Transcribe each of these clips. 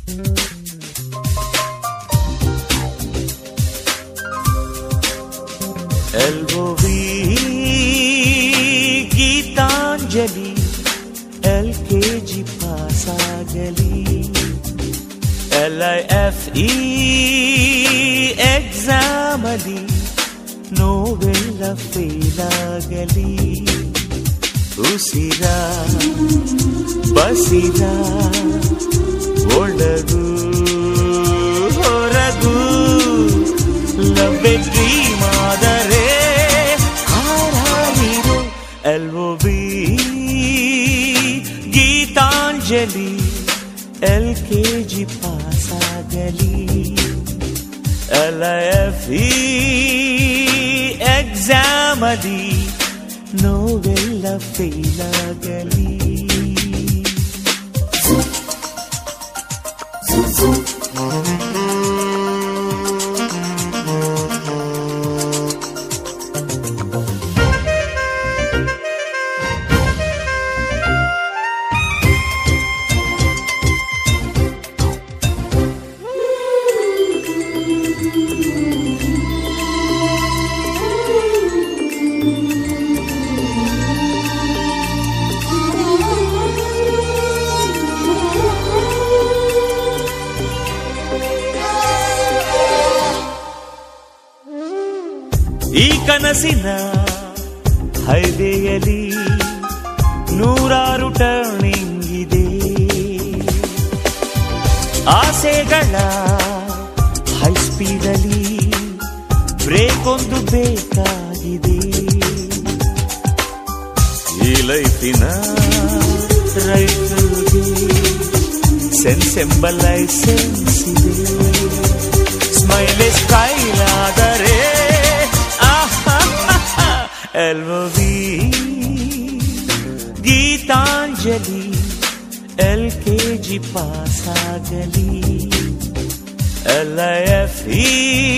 ಎಲ್ಒವಿ Geetanjali L K G ಪಾಸಾಗಲಿ L I F E ಎಕ್ಸಾಮಲಿ ನೋವೆಲ್ಲ ಫೇಲಾಗಲಿ ಉಸಿರ ಬಸಿರ ಒಳಗು ಹೊರಗು ಲವ್ವೆ ಡ್ರೀಮ್ ಆದರೆ ಹಾರಾಡಿರು L O V Geetanjali L K G ಪಾಸಾಗಲಿ ಎಲ್ ಎಫ್ ಇ ಎಕ್ಸಾಮಲಿ ನೋವೆಲ್ಲ ಫೇಲಾಗಲಿ ಈ ಕನಸಿನ ಹೈವೇಯಲ್ಲಿ ನೂರಾರು ಟರ್ನಿಂಗ್ ಇದೆ ಆಸೆಗಳ ಹೈ ಸ್ಪೀಡಲ್ಲಿ ಬ್ರೇಕ್ ಒಂದು ಬೇಕಾಗಿದೆ ಈ ಲೈಫಿನ ರೈತರಿಗೆ ಸೆನ್ಸ್ ಎಂಬ ಲೈಸೆನ್ಸ್ ಇದೆ ಸ್ಮೈಲೆ ಸ್ಟೈಲ್ ಆದರೆ L V Geetanjali L K G ಪಾಸಾಗಲಿ ಎಲ್ ಎಫ್ ಇ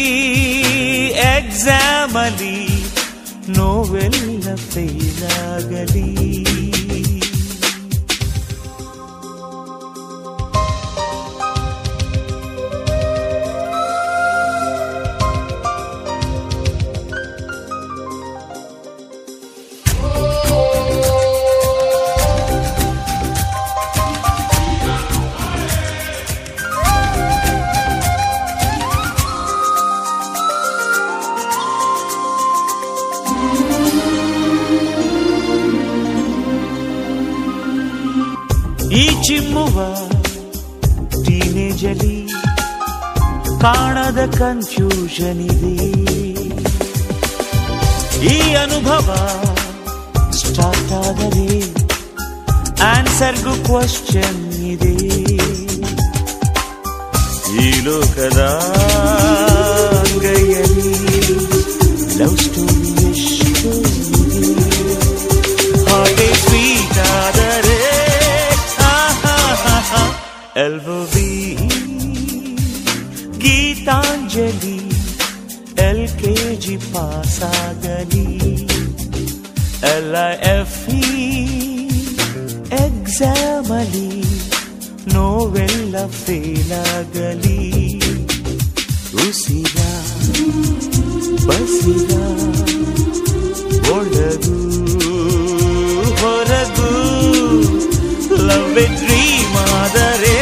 ಎಕ್ಸಾಮಲಿ ನೋವೆಲ್ಲ ಫೇಲಾಗಲಿ ಈ ಚಿಮ್ಮುವ ಟೀನೇಜಲಿ ಕಾಣದ ಕನ್ಫ್ಯೂಷನ್ ಇದೆ ಈ ಅನುಭವ ಸ್ಟಾರ್ಟ್ ಆದರೆ ಆನ್ಸರ್ಗೂ ಕ್ವಶನ್ ಇದೆ ಈ ಲೋಕದ ಅಂಗೈಯಲ್ಲಿ ಲವ್ ಸ್ಟೋರಿ ಎಷ್ಟು ಇದೆ ಹಾಗೆ ಸ್ವೀಟ್ ಆದರೆ L V Geetanjali L K G ಪಾಸಾಗಲಿ ಎಲ್ ಎಫ್ ಇ ಎಕ್ಸಾಮಲಿ ನೋವೆಲ್ಲ ಫೇಲಾಗಲಿ ಉಸಿರ ಬಸಿರ ಒಳಗು ಹೊರಗು ಲವ್ ಡ್ರೀಮ್ ಆದರೆ